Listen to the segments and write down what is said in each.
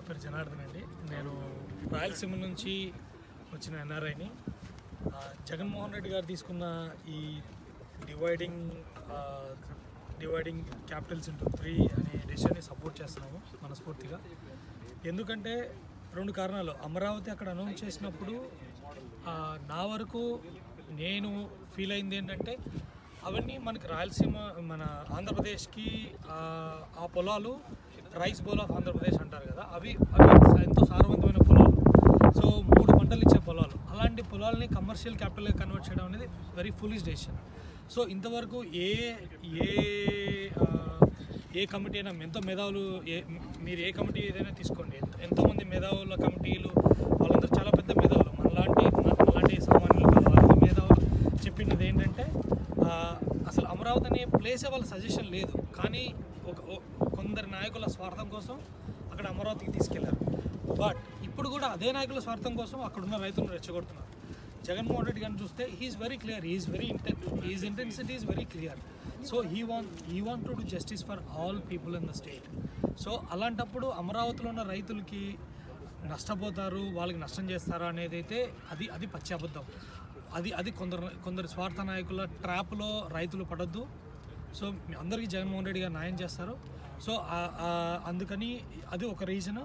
పేరు జనార్దన్ అండి నేను రాయలసీమ నుంచి వచ్చిన ఎన్ఆర్ఐని ఆ, జగన్మోహన్ రెడ్డి గారు తీసుకున్న ఈ డివైడింగ్ ఆ, డివైడింగ్ క్యాపిటల్స్ ఇంటూ త్రీ అనే డెసిషన్ని సపోర్ట్ చేస్తున్నాము మనస్ఫూర్తిగా ఎందుకంటే రెండు కారణాలు అమరావతి అక్కడ అనౌన్స్ చేసినప్పుడు ఆ, నా వరకు నేను ఫీల్ అయింది ఏంటంటే అవన్నీ మనకి రాయలసీమ మన ఆంధ్రప్రదేశ్కి ఆ, ఆ పొలాలు రైస్ బౌల్ ఆఫ్ ఆంధ్రప్రదేశ్ అంటారు కదా అవి అవి ఎంతో సారవంతమైన పొలాలు సో మూడు పంటలు ఇచ్చే పొలాలు అలాంటి పొలాలని కమర్షియల్ క్యాపిటల్గా కన్వర్ట్ చేయడం అనేది వెరీ ఫులిష్ డెసిషన్ సో ఇంతవరకు ఏ ఏ ఆ, ఏ కమిటీ అయినా ఎంతో మేధావులు ఏ మీరు ఏ కమిటీ ఏదైనా తీసుకోండి ఎంతో ఎంతోమంది మేధావుల కమిటీలు వాళ్ళందరూ చాలా పెద్ద మేధావులు మనలాంటి మనలాంటి సామాన్యులు కాదు. వాళ్ళ మేధావులు చెప్పినది ఏంటంటే ఆ, అసలు అమరావతి అనే ప్లేసే వాళ్ళ సజెషన్ లేదు కానీ ఒక ఓ- కొందరు నాయకుల స్వార్థం కోసం అక్కడ అమరావతికి తీసుకెళ్లారు బట్ ఇప్పుడు కూడా అదే నాయకుల స్వార్థం కోసం అక్కడున్న రైతులను రెచ్చగొడుతున్నారు జగన్మోహన్ రెడ్డి గారిని చూస్తే he's very clear he's very intense he's intensity is very clear so he want he want to do justice for all people in the state so అలాంటప్పుడు అమరావతిలో ఉన్న రైతులకి నష్టపోతారు వాళ్ళకి నష్టం చేస్తారా అనేది అయితే అది అది పచ్చి అబద్ధం అది అది కొందరు కొందరు స్వార్థ నాయకుల ట్రాప్లో రైతులు పడొద్దు సో మీ అందరికీ జగన్మోహన్ రెడ్డి గారు న్యాయం చేస్తారు సో ఆ- ఆ అందుకని అది ఒక రీజన్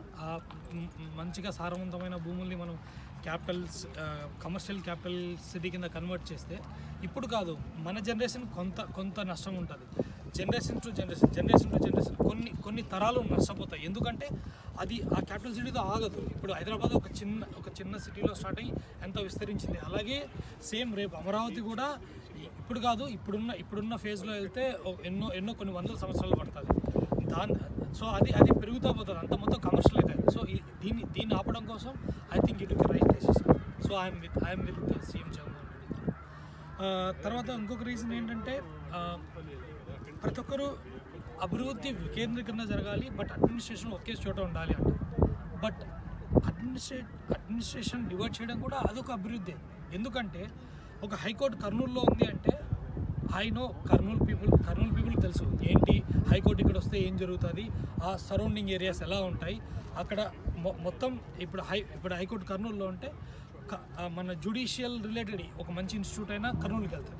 మంచిగా సారవంతమైన భూముల్ని మనం క్యాపిటల్స్ కమర్షియల్ క్యాపిటల్ సిటీ కింద కన్వర్ట్ చేస్తే ఇప్పుడు కాదు మన జనరేషన్ కొంత కొంత నష్టం ఉంటుంది generation to generation generation to generation కొన్ని కొన్ని తరాలు నష్టపోతాయి ఎందుకంటే అది ఆ క్యాపిటల్ సిటీతో ఆగదు ఇప్పుడు హైదరాబాద్ ఒక చిన్న ఒక చిన్న సిటీలో స్టార్ట్ అయ్యి ఎంతో విస్తరించింది అలాగే సేమ్ రేపు అమరావతి కూడా ఈ- ఇప్పుడు కాదు ఇప్పుడున్న ఇప్పుడున్న ఫేజ్లో వెళ్తే ఓ- ఎన్నో ఎన్నో కొన్ని వందల సంవత్సరాలు పడుతుంది దాని సో అది అది పెరుగుతూ పోతుంది అంత మొత్తం కమర్షియల్ అవుతుంది సో ఈ- దీన్ని దీన్ని ఆపడం కోసం I think it right decision so I'm with I'm with CM Jaganmohan Reddy గారు. ఆ, తర్వాత ఇంకొక రీజన్ ఏంటంటే ఆ, ప్రతి ఒక్కరూ అభివృద్ధి వికేంద్రీకరణ జరగాలి బట్ అడ్మినిస్ట్రేషన్ ఒకే చోట ఉండాలి అంట బట్ అడ్మినిస్ట్రేట్ అడ్మినిస్ట్రేషన్ డివైడ్ చేయడం కూడా అదొక అభివృద్ధి ఎందుకంటే ఒక హైకోర్టు కర్నూలులో ఉంది అంటే I know Kurnool people Kurnool people తెలుసు ఏంటి హైకోర్టు ఇక్కడ వస్తే ఏం జరుగుతుంది ఆ సరౌండింగ్ ఏరియాస్ ఎలా ఉంటాయి అక్కడ మొ- మొత్తం ఇప్పుడు హై ఇప్పుడు హైకోర్టు కర్నూలులో ఉంటే క- ఆ మన జుడిషియల్ రిలేటెడ్ ఒక మంచి ఇన్స్టిట్యూట్ అయినా కర్నూలుకి వెళ్తుంది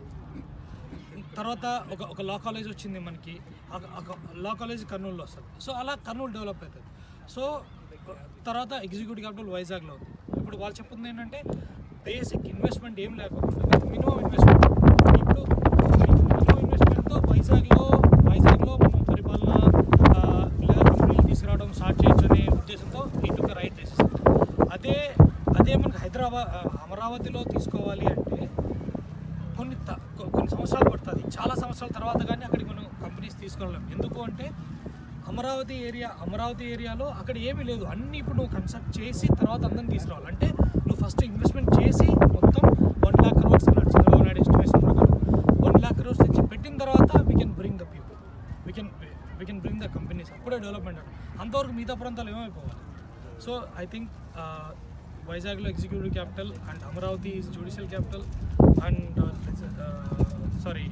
తర్వాత ఒక ఒక లా కాలేజ్ వచ్చింది మనకి ఒక- ఒక లా కాలేజ్ కర్నూలులో వస్తుంది సో అలా కర్నూలు డెవలప్ అవుతుంది సో తర్వాత ఎగ్జిక్యూటివ్ క్యాపిటల్ వైజాగ్లో ఉంది ఇప్పుడు వాళ్ళు చెప్తుంది ఏంటంటే బేసిక్ ఇన్వెస్ట్మెంట్ ఏం లేకుండా మినిమం ఇన్వెస్ట్మెంట్ ఇప్పుడు మినిమం ఇన్వెస్ట్మెంట్తో వైజాగ్లో వైజాగ్లో మనం పరిపాలన ఆ, లేదా కంపెనీలు తీసుకురావడం స్టార్ట్ చేయొచ్చు అనే ఉద్దేశంతో ఇటు రైట్ డెసిషన్ అదే అదే మనకి హైదరాబాద్ ఆ, అమరావతిలో తీసుకోవాలి అంటే కొన్ని త- కొ- కొన్ని సంవత్సరాలు పడుతుంది చాలా సంవత్సరాల తర్వాత కానీ అక్కడికి మనం కంపెనీస్ తీసుకోలేం ఎందుకు అంటే అమరావతి ఏరియా అమరావతి ఏరియాలో అక్కడ ఏమీ లేదు అన్ని ఇప్పుడు నువ్వు కన్స్ట్రక్ట్ చేసి తర్వాత అందరిని తీసుకురావాలి అంటే నువ్వు ఫస్ట్ ఇన్వెస్ట్మెంట్ చేసి మొత్తం వన్ ల్యాక్ క్రోర్స్ అన్నాడు చంద్రబాబు నాయుడు ఎస్టిమేషన్ ప్రకారం వన్ ల్యాక్ క్రోర్స్ తెచ్చి పెట్టిన తర్వాత we can bring the people we can we can bring the companies అప్పుడే డెవలప్మెంట్ అంటే అంతవరకు మిగతా ప్రాంతాలు ఏమైపోవాలి సో ఐ థింక్ వైజాగ్లో executive capital and Amaravati is judicial capital and sorry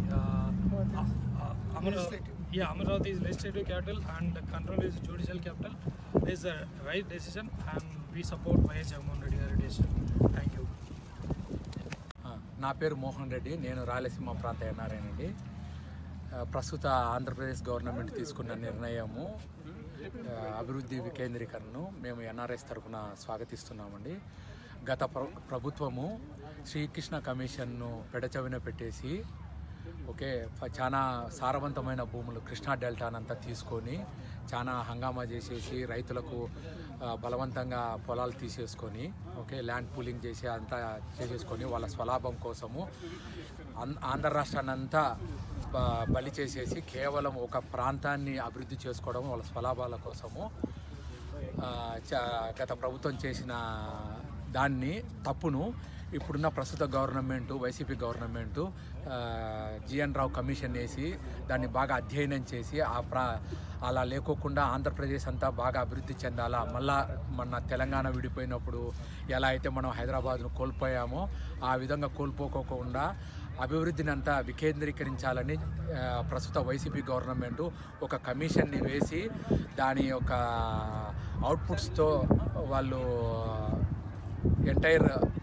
yeah Amaravati is legislative capital and control is judicial capital is the right decision and we support YS Jaganmohan Reddy గారి decision thank you ఆ, నా పేరు మోహన్ రెడ్డి నేను రాయలసీమ ప్రాంత ఎన్ఆర్ఐనండి ఆ, ప్రస్తుత Andhra Pradesh government తీసుకున్న నిర్ణయము ఆ, అభివృద్ధి వికేంద్రీకరణను మేము ఎన్ఆర్ఎస్ తరఫున స్వాగతిస్తున్నామండి గత ప్ర ప్రభుత్వము శ్రీకృష్ణ కమిషన్ను పెడచవిన పెట్టేసి ఓకే ఫ- చాలా సారవంతమైన భూములు కృష్ణా డెల్టానంతా తీసుకొని చాలా హంగామా చేసేసి రైతులకు ఆ, బలవంతంగా పొలాలు తీసేసుకొని ఓకే ల్యాండ్ పూలింగ్ చేసి అంతా చేసేసుకొని వాళ్ళ స్వలాభం కోసము ఆం- ఆంధ్ర రాష్ట్రాన్ని అంతా బ- బలి చేసేసి కేవలం ఒక ప్రాంతాన్ని అభివృద్ధి చేసుకోవడం వాళ్ళ స్వలాభాల కోసము ఆ, చ- గత ప్రభుత్వం చేసిన దాన్ని తప్పును ఇప్పుడున్న ప్రస్తుత గవర్నమెంటు వైసీపీ గవర్నమెంటు ఆ, జిఎన్ రావు కమిషన్ వేసి దాన్ని బాగా అధ్యయనం చేసి ఆ ప్రా అలా లేకోకుండా ఆంధ్రప్రదేశ్ అంతా బాగా అభివృద్ధి చెందాలా మళ్ళా మన తెలంగాణ విడిపోయినప్పుడు ఎలా అయితే మనం హైదరాబాద్ను కోల్పోయామో ఆ విధంగా కోల్పోకోకుండా అభివృద్ధిని అంతా వికేంద్రీకరించాలని ఆ, ప్రస్తుత వైసీపీ గవర్నమెంట్ ఒక కమిషన్ని వేసి దాని యొక్క అవుట్పుట్స్తో వాళ్ళు ఎంటైర్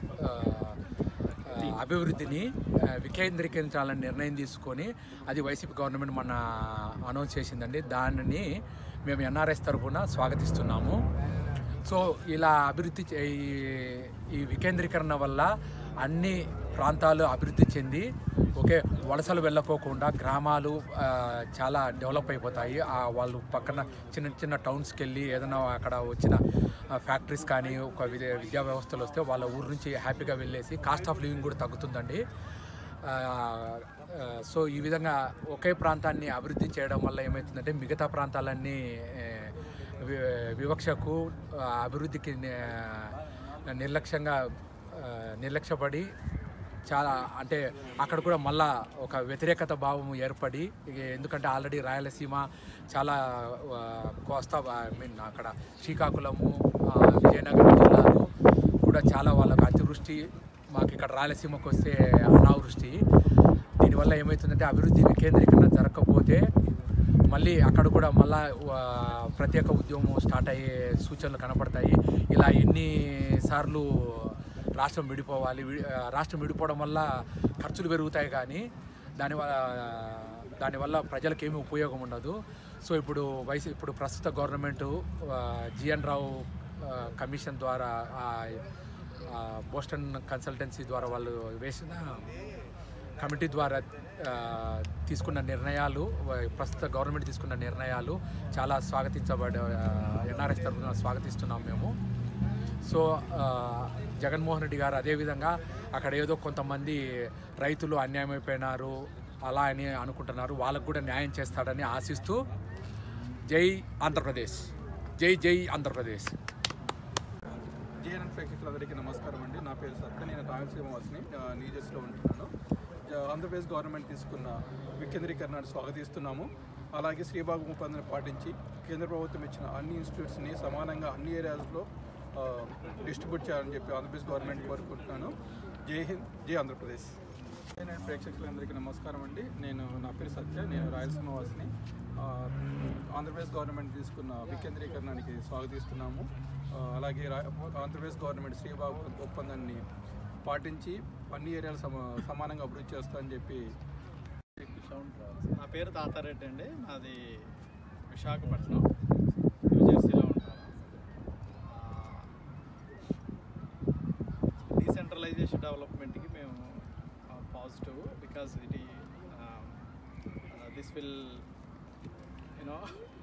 అభివృద్ధిని ఆ, వికేంద్రీకరించాలని నిర్ణయం తీసుకొని అది వైసీపీ గవర్నమెంట్ మన అనౌన్స్ చేసిందండి దానిని మేము ఎన్ఆర్ఎస్ తరఫున స్వాగతిస్తున్నాము సో ఇలా అభివృద్ధి చే- ఈ- ఈ వికేంద్రీకరణ వల్ల అన్ని ప్రాంతాలు అభివృద్ధి చెంది ఓకే వలసలు వెళ్ళకోకుండా గ్రామాలు ఆ, చాలా డెవలప్ అయిపోతాయి ఆ వాళ్ళు పక్కన చిన్న చిన్న టౌన్స్కి వెళ్ళి ఏదైనా అక్కడ వచ్చిన ఫ్యాక్టరీస్ కానీ ఒక విద్యా విద్యా వ్యవస్థలు వస్తే వాళ్ళ ఊరు నుంచి హ్యాపీగా వెళ్ళేసి కాస్ట్ ఆఫ్ లివింగ్ కూడా తగ్గుతుందండి ఆ, ఆ, సో ఈ విధంగా ఒకే ప్రాంతాన్ని అభివృద్ధి చేయడం వల్ల ఏమవుతుందంటే మిగతా ప్రాంతాలన్నీ ఏ, వి- వివక్షకు ఆ, అభివృద్ధికి ని- నిర్లక్ష్యంగా ఆ, నిర్లక్ష్యపడి చాలా అంటే అక్కడ కూడా మళ్ళా ఒక వ్యతిరేకత భావం ఏర్పడి ఇక ఎందుకంటే ఆల్రెడీ రాయలసీమ చాలా ఆ, కోస్తా ఐ మీన్ అక్కడ శ్రీకాకుళము ఆ, విజయనగరం జిల్లాలు కూడా చాలా వాళ్ళకు అతివృష్టి మాకు ఇక్కడ రాయలసీమకు వస్తే అనావృష్టి దీనివల్ల ఏమవుతుందంటే అభివృద్ధి వికేంద్రీకరణ జరగకపోతే మళ్ళీ అక్కడ కూడా మళ్ళా ఆ, ప్రత్యేక ఉద్యమం స్టార్ట్ అయ్యే సూచనలు కనపడతాయి ఇలా ఎన్నిసార్లు రాష్ట్రం విడిపోవాలి వి- ఆ, రాష్ట్రం విడిపోవడం వల్ల ఖర్చులు పెరుగుతాయి కానీ దానివల్ల దానివల్ల ప్రజలకు ఏమీ ఉపయోగం ఉండదు సో ఇప్పుడు వైసీ ఇప్పుడు ప్రస్తుత గవర్నమెంట్ జిఎన్ రావు ఆ, కమిషన్ ద్వారా ఆ, ఆ, బోస్టన్ కన్సల్టెన్సీ ద్వారా వాళ్ళు వేసిన కమిటీ ద్వారా ఆ, తీసుకున్న నిర్ణయాలు వ- ప్రస్తుత గవర్నమెంట్ తీసుకున్న నిర్ణయాలు చాలా స్వాగతించబడే ఎన్ఆర్ఎస్ తరఫున స్వాగతిస్తున్నాం మేము సో ఆ, జగన్మోహన్ రెడ్డి గారు అదేవిధంగా అక్కడ ఏదో కొంతమంది రైతులు అన్యాయమైపోయినారు అలా అని అనుకుంటున్నారు వాళ్ళకు కూడా న్యాయం చేస్తాడని ఆశిస్తూ జై ఆంధ్రప్రదేశ్ జై జై ఆంధ్రప్రదేశ్ జేఎన్ఎన్ ప్రేక్షకులందరికీ నమస్కారం అండి నా పేరు సత్య నేను రాయలసీమ వాసిని ఆ, న్యూజెర్సీలో ఉంటున్నాను జ- ఆంధ్రప్రదేశ్ గవర్నమెంట్ తీసుకున్న వికేంద్రీకరణను స్వాగతిస్తున్నాము అలాగే శ్రీబాగు ఒప్పందాన్ని పాటించి కేంద్ర ప్రభుత్వం ఇచ్చిన అన్ని ఇన్స్టిట్యూట్స్ని సమానంగా అన్ని ఏరియాస్లో డిస్ట్రిబ్యూట్ చేయాలని చెప్పి ఆంధ్రప్రదేశ్ గవర్నమెంట్ కోరుకుంటున్నాను జై హింద్ జై ఆంధ్రప్రదేశ్ నేను ప్రేక్షకులందరికీ నమస్కారం అండి నేను నా పేరు సత్య నేను రాయలసీమ వాసిని ఆ, ఆంధ్రప్రదేశ్ గవర్నమెంట్ తీసుకున్న వికేంద్రీకరణానికి స్వాగతిస్తున్నాము ఆ, అలాగే రా- ఆంధ్రప్రదేశ్ గవర్నమెంట్ శ్రీబాబు ఒప్పందాన్ని పాటించి అన్ని ఏరియాలు సమ సమానంగా అభివృద్ధి చేస్తా అని చెప్పి నా పేరు తాతారెడ్డి అండి నాది విశాఖపట్నం న్యూజెర్సీలో ఉంటాను డీసెంట్రలైజేషన్ డెవలప్మెంట్కి మేము పాజిటివ్ బికాస్ ఇది this will you know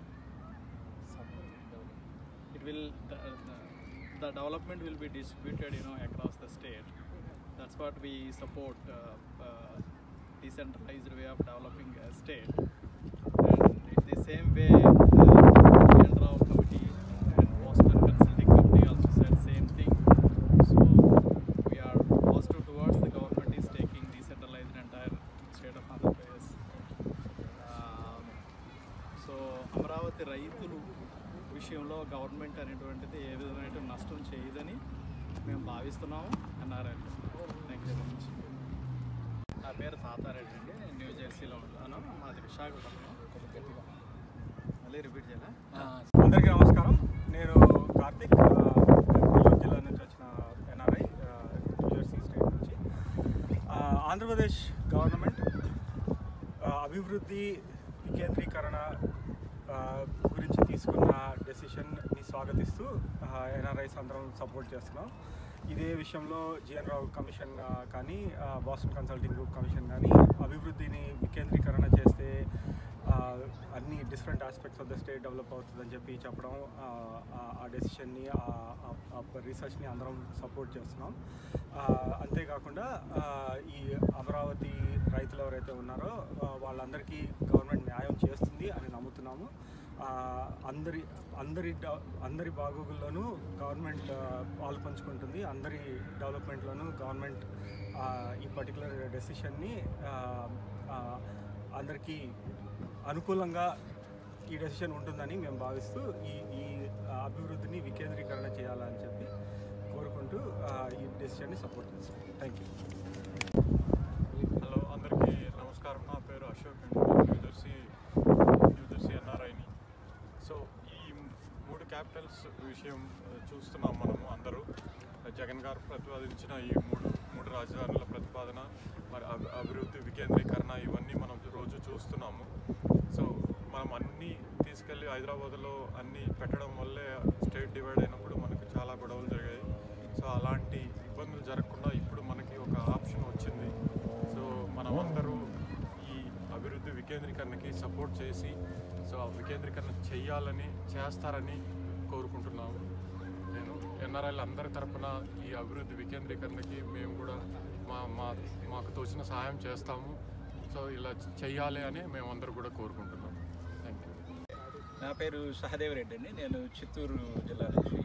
it will the, the, the development will be distributed you know across the state that's what we support uh, uh, decentralized way of developing a state and in the same way uh, Rao committee and Boston consulting company also said same thing so we are positive towards the government is taking decentralized entire state of Andhra Pradesh um, so Amaravati రైతులు విషయంలో government అనేటువంటిది ఏ విధమైన నష్టం చేయదని మేము భావిస్తున్నాము NRI thank you so much నా పేరు తాతారెడ్డి అండి నేను న్యూ జెర్సీలో ఉంటాను మాది విశాఖపట్నం మళ్ళీ రిపీట్ చేయాలా అందరికీ నమస్కారం నేను కార్తిక్ ఆ, నెల్లూరు జిల్లా నుంచి వచ్చిన ఎన్ఆర్ఐ న్యూజెర్సీ స్టేట్ నుంచి ఆ, ఆంధ్రప్రదేశ్ గవర్నమెంట్ ఆ, అభివృద్ధి వికేంద్రీకరణ ఆ, గురించి తీసుకున్న డెసిషన్ని స్వాగతిస్తూ ఎన్ఆర్ఐస్ అందరం సపోర్ట్ చేస్తున్నాం ఇదే విషయంలో జిఎన్ రావు కమిషన్ ఆ, కానీ ఆ, బాస్టన్ కన్సల్టింగ్ గ్రూప్ కమిషన్ కానీ అభివృద్ధిని వికేంద్రీకరణ చేస్తే ఆ, అన్ని different aspects of the state develop అవుతుందని చెప్పి చెప్పడం ఆ, ఆ- ఆ డెసిషన్ని ఆ రీసెర్చ్ని అందరం సపోర్ట్ చేస్తున్నాం ఆ, అంతేకాకుండా ఆ, ఈ అమరావతి రైతులు ఎవరైతే ఉన్నారో ఆ, వాళ్ళందరికీ గవర్నమెంట్ న్యాయం చేస్తుంది అని నమ్ముతున్నాము ఆ, అందరి అందరి డ- అందరి బాగోగుల్లోనూ గవర్నమెంట్ ఆ, పాలు పంచుకుంటుంది అందరి డెవలప్మెంట్లోనూ గవర్నమెంట్ ఆ, ఈ పర్టికులర్ డెసిషన్ని అందరికీ అనుకూలంగా ఈ డెసిషన్ ఉంటుందని మేము భావిస్తూ ఈ ఈ ఆ, అభివృద్ధిని వికేంద్రీకరణ చేయాలని చెప్పి కోరుకుంటూ ఆ, ఈ డెసిషన్ని సపోర్ట్ చేస్తాం థ్యాంక్ యూ హలో నమస్కారం నా పేరు అశోక్ అండి న్యూజెర్సీ న్యూజెర్సీ ఎన్ఆర్ఐని సో ఈ మూడు క్యాపిటల్స్ విషయం ఆ, చూస్తున్నాం మనము అందరూ జగన్ గారు ప్రతిపాదించిన ఈ మూడు మూడు రాజధానుల ప్రతిపాదన మరి అభి- అభివృద్ధి వికేంద్రీకరణ ఇవన్నీ మనం రోజు చూస్తున్నాము సో మనం అన్నీ తీసుకెళ్ళి హైదరాబాద్లో అన్నీ పెట్టడం వల్లే స్టేట్ డివైడ్ అయినప్పుడు మనకు చాలా గొడవలు జరిగాయి సో అలాంటి ఇబ్బందులు జరగకుండా ఇప్పుడు మనకి ఒక ఆప్షన్ వచ్చింది సో మనం అందరూ ఈ అభివృద్ధి వికేంద్రీకరణకి సపోర్ట్ చేసి సో ఆ వికేంద్రీకరణ చేయాలని చేస్తారని కోరుకుంటున్నాము నేను ఎన్ఆర్ఐల అందరి తరపున ఈ అభివృద్ధి వికేంద్రీకరణకి మేము కూడా మా మా మాకు తోచిన సహాయం చేస్తాము సో ఇలా చెయ్యాలి అని మేమందరూ కూడా కోరుకుంటున్నాము థ్యాంక్ యూ నా పేరు సహదేవ్ రెడ్డి అండి నేను చిత్తూరు జిల్లా నుంచి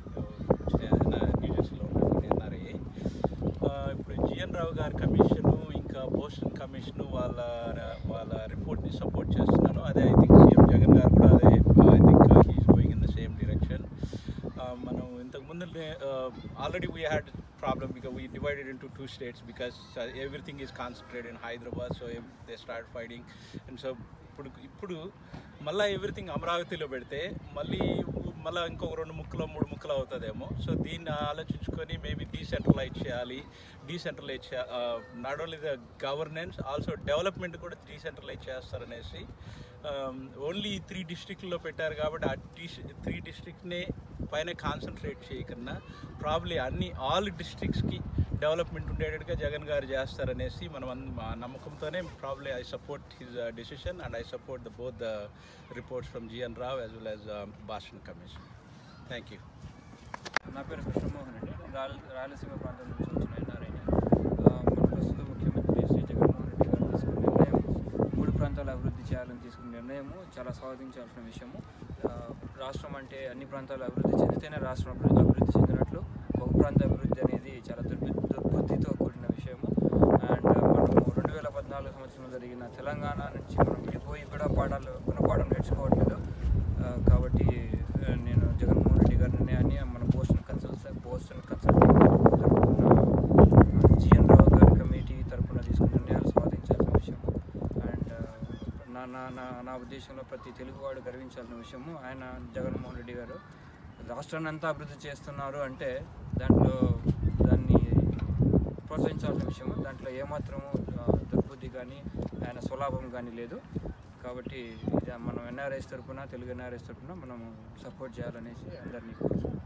ఆ, న్యూజెర్సీలో ఉన్నాను ఎన్ఆర్ఐ ఇప్పుడు జిఎన్ రావు గారి కమిషను ఇంకా బోస్టన్ కమిషను వాళ్ళ వాళ్ళ రిపోర్ట్ని సపోర్ట్ చేస్తున్నాను అదే ఐ థింక్ సీఎం జగన్ గారు కూడా అదే I think he's going in the same direction మనం ఇంతకు ముందు already we had problem because we divided into two states because uh, everything is concentrated in Hyderabad so ev- they started fighting and so ఇప్పుడు ఇప్పుడు మళ్ళీ everything అమరావతిలో పెడితే మళ్ళీ మళ్ళీ ఇంకొక రెండు ముక్కలు మూడు ముక్కలు అవుతుందేమో సో దీన్ని ఆలోచించుకొని మేబీ డీసెంట్రలైజ్ చేయాలి decentralise not only the governance also development కూడా డీసెంట్రలైజ్ చేస్తారనేసి ఓన్లీ త్రీ డిస్ట్రిక్ట్లో పెట్టారు కాబట్టి ఆ త్రీ డిస్ట్రిక్ట్నే పైన కాన్సన్ట్రేట్ చేయకన్నా ప్రాబ్లీ అన్ని ఆల్ డిస్ట్రిక్ట్స్కి డెవలప్మెంట్ ఉండేటట్టుగా జగన్ గారు చేస్తారనేసి మనం అన్- మా నమ్మకంతోనే probably I support his decision and I support the both the reports from GN Rao as well as Boston commission thank you నా పేరు కృష్ణమోహన్ అండి నేను రాయల రాయలసీమ ప్రాంతం నుంచి వచ్చిన ఎన్ఆర్ఐని మన ప్రస్తుత ముఖ్యమంత్రి శ్రీ జగన్మోహన్ రెడ్డి గారు తీసుకున్న నిర్ణయం మూడు ప్రాంతాల అభివృద్ధి చేయాలని తీసుకున్న నిర్ణయము చాలా స్వాగతించాల్సిన విషయము ఆ, రాష్ట్రం అంటే అన్ని ప్రాంతాలు అభివృద్ధి చెందితేనే రాష్ట్రం అభివృద్ధి అభివృద్ధి చెందినట్లు ఒక ప్రాంత అభివృద్ధి అనేది చాలా దుర్బు దుర్బుద్ధితో కూడిన విషయము అండ్ మనము రెండు వేల పద్నాలుగు సంవత్సరంలో జరిగిన తెలంగాణ నుంచి మనం విడిపోయి కూడా పాఠాలు గుణపాఠం నేర్చుకోవట్లేదు ఆ, కాబట్టి ఆ, నేను జగన్మోహన్ రెడ్డి గారి నిర్ణయాన్ని మన బోస్టన్ కన్సల్ట్ బోస్టన్ కన్సల్టింగ్ తరఫున జిఎన్ రావు గారి కమిటీ తరఫున తీసుకున్న నిర్ణయాలు స్వాధించాల్సిన విషయం అండ్ నా నా నా నా ఉద్దేశంలో ప్రతి తెలుగువాడు గర్వించాల్సిన విషయము ఆయన జగన్మోహన్ రెడ్డి గారు రాష్ట్రాన్ని అంతా అభివృద్ధి చేస్తున్నారు అంటే దాంట్లో దాన్ని ప్రోత్సహించాల్సిన విషయము దాంట్లో ఏమాత్రము ఆ, దుర్బుద్ధి కానీ ఆయన స్వలాభం కానీ లేదు కాబట్టి ఇది మనం ఎన్ఆర్ఐస్ తరపున తెలుగు ఎన్ఆర్ఐస్ తరపున మనం సపోర్ట్ చేయాలనేసి అందరినీ కోరుతున్నాం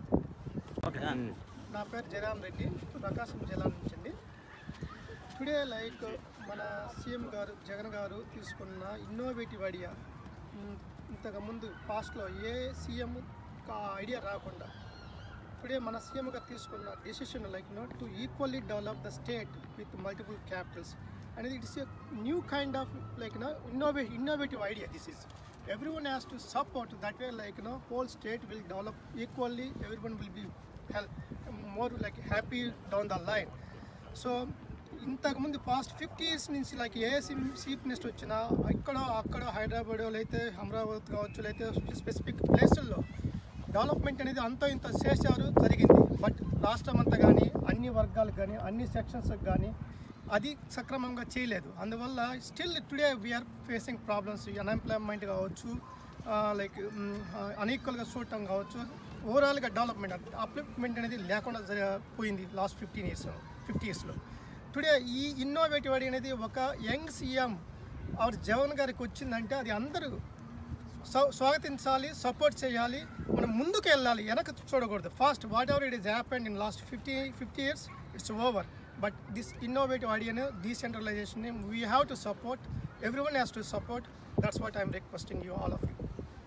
నా పేరు జయరామ్ రెడ్డి ప్రకాశం జిల్లా నుంచి అండి టుడే లైక్ మన సీఎం గారు జగన్ గారు తీసుకున్న ఇన్నోవేటివ్ ఐడియా ఉమ్, ఇంతకుముందు పాస్ట్లో ఏ సీఎం ఐడియా రాకుండా టుడే మన సీఎం గారు తీసుకున్న decision like no to equally develop the state with multiple capitals అనేది it's a new kind of like no ఇన్నోవే innovative idea this is everyone has to support that way like you know whole state will develop equally everyone will be hel- more like happy down the line so ఇంతకుముందు past fifty years నుంచి like a chief minister వచ్చినా ఇక్కడ అక్కడ హైదరాబాద్ అయితే అమరావతి కావచ్చు లేకపోతే specific ప్లేసుల్లో development అనేది అంతో ఇంత చేశారు జరిగింది బట్ రాష్ట్రం అంతా కానీ అన్ని వర్గాలకు కానీ అన్ని సెక్షన్స్కి కానీ అది సక్రమంగా చేయలేదు అందువల్ల still today we're facing problems unemployment కావచ్చు లైక్ అన్ఈక్వల్గా చూడటం కావచ్చు ఓవరాల్గా డెవలప్మెంట్ అప్లిప్మెంట్ అనేది లేకుండా జరి- పోయింది లాస్ట్ ఫిఫ్టీన్ ఇయర్స్ ఫిఫ్టీ ఇయర్స్లో టుడే ఈ ఇన్నోవేటివ్ ఐడి అనేది ఒక యంగ్ సీఎం ఆవిడ జగన్ గారికి వచ్చిందంటే అది అందరూ స్వ- స్వాగతించాలి సపోర్ట్ చేయాలి మనం ముందుకు వెళ్ళాలి వెనక చూడకూడదు fast whatever it is happened in last fifty fifty years it's over but this innovative ఐడియాను decentralisation we have to support everyone has to support that's what I'm requesting you all of you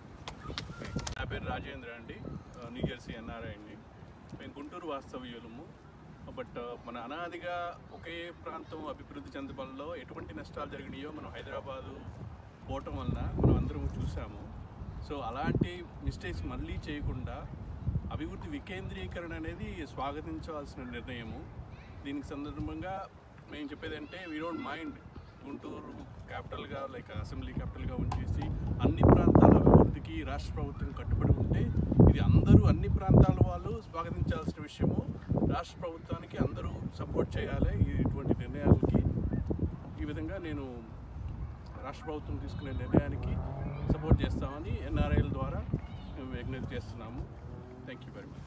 నా పేరు రాజేంద్ర అండి ఆ, new Jersey NRI అండి మేము Guntur వాస్తవ్యులము but మన అనాదిగా ఒకే ప్రాంతం అభివృద్ధి చెందడంలో ఎటువంటి నష్టాలు జరిగినాయో మనం హైదరాబాదు పోవటం వలన మనం అందరం చూసాము సో అలాంటి మిస్టేక్స్ మళ్ళీ చేయకుండా అభివృద్ధి వికేంద్రీకరణ అనేది స్వాగతించవలసిన నిర్ణయము దీనికి సందర్భంగా మేము చెప్పేది అంటే వీ డోంట్ మైండ్ గుంటూరు క్యాపిటల్గా లైక్ అసెంబ్లీ క్యాపిటల్గా ఉంచేసి అన్ని ప్రాంతాల అభివృద్ధికి రాష్ట్ర ప్రభుత్వం కట్టుబడి ఉంటే ఇది అందరూ అన్ని ప్రాంతాల వాళ్ళు స్వాగతించాల్సిన విషయము రాష్ట్ర ప్రభుత్వానికి అందరూ సపోర్ట్ చేయాలి ఈ ఇటువంటి నిర్ణయాలకి ఈ విధంగా నేను రాష్ట్ర ప్రభుత్వం తీసుకునే నిర్ణయానికి సపోర్ట్ చేస్తామని ఎన్ఆర్ఐల ద్వారా మేము విజ్ఞప్తి చేస్తున్నాము థ్యాంక్ యూ వెరీ మచ్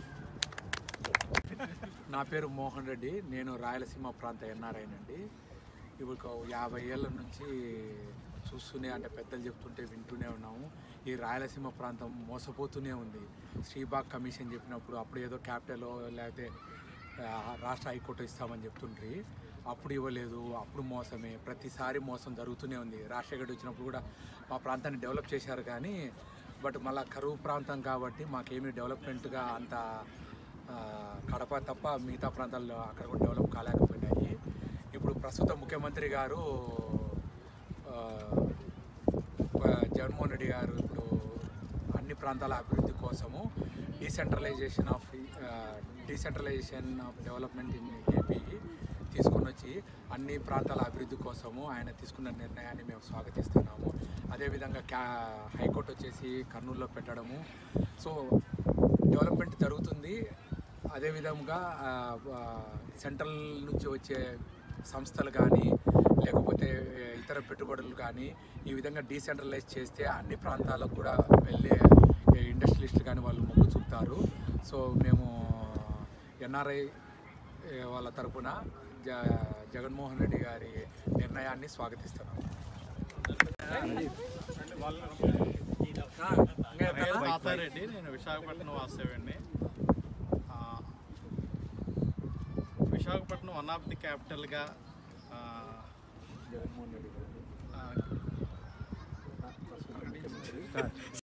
నా పేరు మోహన్ రెడ్డి నేను రాయలసీమ ప్రాంత ఎన్ఆర్ఐనండి ఇప్పుడు ఒక యాభై ఏళ్ళ నుంచి చూస్తూనే అంటే పెద్దలు చెప్తుంటే వింటూనే ఉన్నాము ఈ రాయలసీమ ప్రాంతం మోసపోతూనే ఉంది శ్రీబాగ్ కమిషన్ చెప్పినప్పుడు అప్పుడు ఏదో క్యాపిటల్ లేకపోతే ఆ, రాష్ట్ర హైకోర్టు ఇస్తామని చెప్తుండ్రి అప్పుడు ఇవ్వలేదు అప్పుడు మోసమే ప్రతిసారి మోసం జరుగుతూనే ఉంది రాజశేఖర్ వచ్చినప్పుడు కూడా మా ప్రాంతాన్ని డెవలప్ చేశారు కానీ బట్ మళ్ళీ కరువు ప్రాంతం కాబట్టి మాకేమీ డెవలప్మెంట్గా అంత ఆ, కడప తప్ప మిగతా ప్రాంతాల్లో అక్కడ కూడా డెవలప్ కాలేకపోయినాయి ఇప్పుడు ప్రస్తుత ముఖ్యమంత్రి గారు ఆ, ప- జగన్మోహన్ రెడ్డి గారు ఇప్పుడు అన్ని ప్రాంతాల అభివృద్ధి కోసము decentralisation of decentralisation of development in AP తీసుకొని వచ్చి అన్ని ప్రాంతాల అభివృద్ధి కోసము ఆయన తీసుకున్న నిర్ణయాన్ని మేము స్వాగతిస్తున్నాము అదేవిధంగా క్యా హైకోర్టు వచ్చేసి కర్నూలులో పెట్టడము సో డెవలప్మెంట్ జరుగుతుంది అదేవిధంగా ఆ, ఆ, సెంట్రల్ నుంచి వచ్చే సంస్థలు కానీ లేకపోతే ఇతర పెట్టుబడులు కానీ ఈ విధంగా డీసెంట్రలైజ్ చేస్తే అన్ని ప్రాంతాలకు కూడా వెళ్ళే ఇండస్ట్రియలిస్టులు కానీ వాళ్ళు మొగ్గు చూపుతారు సో మేము ఎన్ఆర్ఐ వాళ్ళ తరపున జ జగన్మోహన్ రెడ్డి గారి నిర్ణయాన్ని స్వాగతిస్తున్నాం నా పేరు తాతారెడ్డి నేను విశాఖపట్నం వాస్తవ్యండి ఆ, విశాఖపట్నం వన్ ఆఫ్ ది క్యాపిటల్గా జగన్మోహన్ రెడ్డి గారు ఆ,